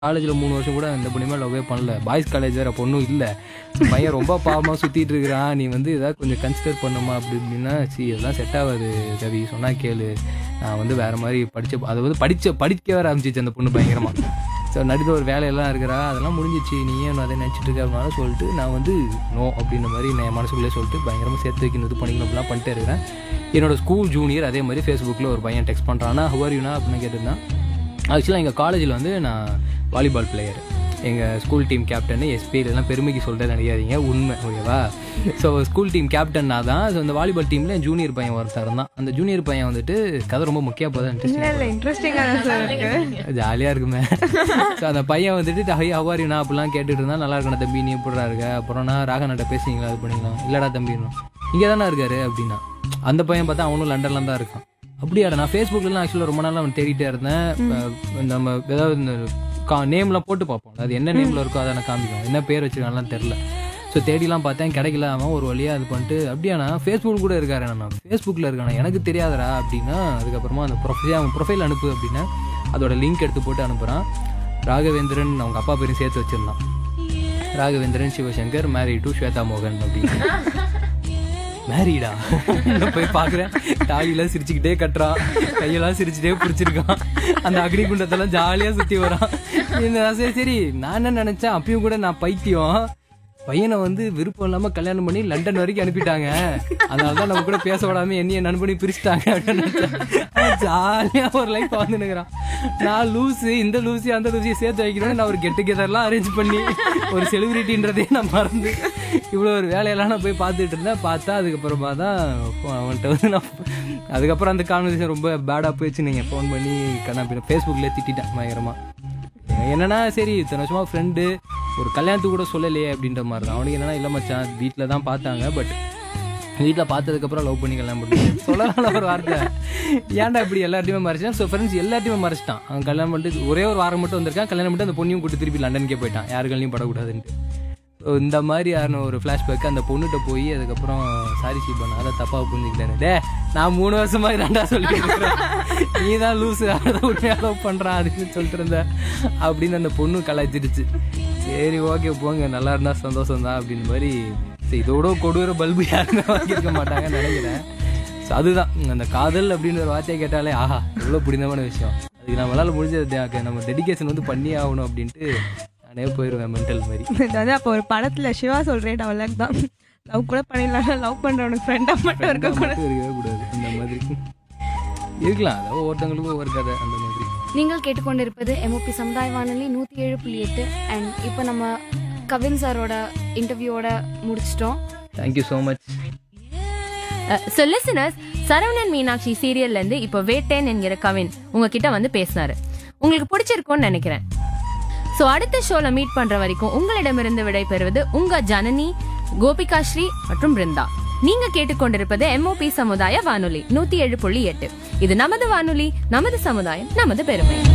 காலேஜில் மூணு வருஷம் கூட இந்த பொண்ணுமே லவ்வே பண்ணல பாய்ஸ் காலேஜ் வேறு பொண்ணும் இல்லை பையன் ரொம்ப பாவமாக சுற்றிட்டு இருக்கிறான் நீ வந்து ஏதாவது கொஞ்சம் கன்சிடர் பண்ணுமா அப்படி இப்படின்னா சி இதெல்லாம் செட் ஆகாது ரவி சொன்னால் கேளு நான் வந்து வேறு மாதிரி படித்த அதை வந்து படித்த படிக்க வேற ஆரம்பிச்சிச்சு அந்த பொண்ணு பயங்கரமாக ஸோ நடுவில் ஒரு வேலையெல்லாம் இருக்கிறா அதெல்லாம் முடிஞ்சிச்சு நீ ஏன் அதை நினச்சிட்டு இருக்க அப்படின்னாலும் சொல்லிட்டு நான் வந்து நோ அப்படின்ற மாதிரி நான் என் மனசுக்குள்ளே சொல்லிட்டு பயங்கரமாக சேர்த்து வைக்கணும் இது பண்ணிக்கணும் அப்படிலாம் பண்ணிட்டே இருக்கிறேன் என்னோட ஸ்கூல் ஜூனியர் அதே மாதிரி ஃபேஸ்புக்கில் ஒரு பையன் டெக்ஸ்ட் பண்ணுறான்னா ஹுவர் யூனா அப்படின்னு கேட்டிருந்தான் ஆக்சுவலாக எங்கள் காலேஜில் வந்து நான் வாலிபால் பிளேயர் எங்கள் ஸ்கூல் டீம் கேப்டன் எஸ்பி இதெல்லாம் பெருமைக்கு சொல்லிட்டு நினைக்காதீங்க உண்மை ஓகேவா ஸோ ஸ்கூல் டீம் கேப்டன் நான் தான் ஸோ அந்த வாலிபால் டீமில் ஜூனியர் பையன் ஒருத்தர் தான் அந்த ஜூனியர் பையன் வந்துட்டு கதை ரொம்ப முக்கிய போதான் இல்ல இல்ல இன்ட்ரெஸ்டிங்கா தான் சார் இருக்கு ஜாலியாக இருக்குமே ஸோ அந்த பையன் வந்துட்டு ஹை ஹவாரினா அப்படிலாம் கேட்டுட்டு இருந்தா நல்லா இருக்கணும் தம்பி நீ எப்படிடா இருக்க அப்புறம் நான் ராகநாட்ட பேசுறீங்களா அது பண்ணிக்கலாம் இல்லடா தம்பி இங்கே தானே இருக்காரு அப்படின்னா அந்த பையன் பார்த்தா அவனும் லண்டன்ல தான் இருக்கான் அப்படியாடா நான் ஃபேஸ்புக்லாம் ஆக்சுவலாக ரொம்ப நாள் அவன் தேடிட்டே இருந்தேன் இப்ப நம்ம ஏதாவது இந்த கா நேம்லாம் போட்டு பார்ப்போம் அது என்ன நேமில் இருக்கோ அதை நான் காமிக்கும் என்ன பேர் வச்சிருக்கான்லாம் தெரில ஸோ தேடிலாம் பார்த்தேன் கிடைக்கல அவன் ஒரு வழியாக இது பண்ணிட்டு அப்படியாண்ணா ஃபேஸ்புக் கூட இருக்காரு நான் ஃபேஸ்புக்கில் இருக்கானா எனக்கு தெரியாதடா அப்படின்னா அதுக்கப்புறமா அந்த ப்ரொஃபைல் அவன் ப்ரொஃபைல் அனுப்பு அப்படின்னா அதோட லிங்க் எடுத்து போட்டு அனுப்புகிறான் ராகவேந்திரன் அவங்க அப்பா பேரையும் சேர்த்து வச்சிருந்தான் ராகவேந்திரன் சிவசங்கர் மேரி டு ஸ்வேதா மோகன் அப்படின்னு மேரிடா போய் பார்க்குறேன் தாலியெல்லாம் சிரிச்சுக்கிட்டே கட்டுறான் கையெல்லாம் சிரிச்சுட்டே பிடிச்சிருக்கான் அந்த அக்னி குண்டத்தெல்லாம் ஜாலியாக சுற்றி வரான் இந்த சரி சரி நான் என்ன நினச்சேன் அப்பயும் கூட நான் பைத்தியம் பையனை வந்து விருப்பம் இல்லாமல் கல்யாணம் பண்ணி லண்டன் வரைக்கும் அனுப்பிட்டாங்க அதனால தான் நம்ம கூட பேச விடாம என்னைய நண்பனி பிரிச்சுட்டாங்க அப்படின்னு நினைச்சேன் ஜாலியாக ஒரு லைஃப் வந்துனுக்குறான் நான் லூஸு இந்த லூசி அந்த லூசியை சேர்த்து வைக்கணும்னு நான் ஒரு கெட் டுகெதர்லாம் அரேஞ்ச் பண்ணி ஒரு செலிபிரிட்டின்றதே நான் மறந்து இவ்வளோ ஒரு வேலையெல்லாம் நான் போய் பார்த்துட்டு இருந்தேன் பார்த்தா அதுக்கப்புறமா தான் அவன்கிட்ட வந்து நான் அதுக்கப்புறம் அந்த கான்வர்சேஷன் ரொம்ப பேடாக போயிடுச்சு நீங்கள் ஃபோன் பண்ணி கண்ணா ஃபேஸ்புக்கில் திட்டிட்டேன் பயங்கரமாக என்னன்னா சரி இத்தனை வருஷமா ஃப்ரெண்டு ஒரு கல்யாணத்துக்கு கூட சொல்லலையே அப்படின்ற மாதிரி தான் அவனுக்கு என்னன்னா இல்லை மச்சான் வீட்டில் தான் பார்த்தாங்க பட் வீட்டில் பார்த்ததுக்கப்புறம் லவ் பண்ணி கல்யாணம் பண்ணி சொல்லலாம் ஒரு வார்த்தை ஏன்டா இப்படி எல்லாத்தையுமே மறைச்சான் ஸோ ஃப்ரெண்ட்ஸ் எல்லாத்தையுமே மறைச்சிட்டான் அவன் கல்யாணம் பண்ணிட்டு ஒரே ஒரு வாரம் மட்டும் வந்திருக்கான் கல்யாணம் பண்ணிட்டு அந்த பொண்ணையும் கூட்டு திருப்பி லண்டனுக்கே போயிட்டான் யாருக்கள்லையும் படக்கூடாதுன்ட்டு So, இந்த மாதிரியான ஒரு ஃப்ளாஷ்பேக் அந்த பொண்ணுகிட்ட போய் அதுக்கப்புறம் சாரி சீப்பன் அதை தப்பாக புரிஞ்சுக்கிட்டேன் டே நான் மூணு வருஷமா ரெண்டா சொல்லிட்டு இருக்கிறேன் நீ தான் லூஸு அதை உண்மையாக லவ் பண்ணுறான் அதுக்கு சொல்லிட்டு இருந்த அப்படின்னு அந்த பொண்ணு கலாய்ச்சிருச்சு சரி ஓகே போங்க நல்லா இருந்தா சந்தோஷம் தான் அப்படின்னு மாதிரி சரி இதோட கொடூர பல்பு யாருமே வாங்கியிருக்க மாட்டாங்கன்னு நினைக்கிறேன் ஸோ அதுதான் அந்த காதல் அப்படின்னு ஒரு வார்த்தையை கேட்டாலே ஆஹா எவ்வளோ பிடிந்தமான விஷயம் அதுக்கு நம்மளால முடிஞ்சது நம்ம டெடிகேஷன் வந்து பண்ணியே ஆகணும் அப்படின்ட்டு நானே போயிடுவேன் மென்டல் மாதிரி இது வந்து அப்போ ஒரு படத்துல சிவா சொல்றேன் டவலக் தான் லவ் கூட பண்ணிடலாம் லவ் பண்றவனுக்கு ஃப்ரெண்டா மட்டும் இருக்க கூட மட்டும் இருக்கவே கூடாது அந்த மாதிரி இருக்கலாம் அதாவது ஒவ்வொருத்தவங்களுக்கும் ஒவ்வொரு கதை அந்த மாதிரி நீங்கள் கேட்டுக்கொண்டிருப்பது எம்ஓபி சமுதாய வானொலி நூற்றி ஏழு புள்ளி எட்டு அண்ட் இப்போ நம்ம கவின் சாரோட இன்டர்வியூவோட முடிச்சிட்டோம் thank you so much so listeners Saravanan Meenakshi சீரியல்ல இருந்து இப்போ வேட்டேன் என்கிற கவின் உங்ககிட்ட வந்து பேசினாரு உங்களுக்கு பிடிச்சிருக்கும்னு நினைக்கிறேன் ஸோ அடுத்த ஷோல மீட் பண்ற வரைக்கும் உங்களிடமிருந்து விடை பெறுவது உங்க ஜனனி கோபிகா ஸ்ரீ மற்றும் பிருந்தா நீங்க கேட்டுக்கொண்டிருப்பது எம்ஓபி சமுதாய வானொலி நூத்தி ஏழு புள்ளி எட்டு இது நமது வானொலி நமது சமுதாயம் நமது பெருமை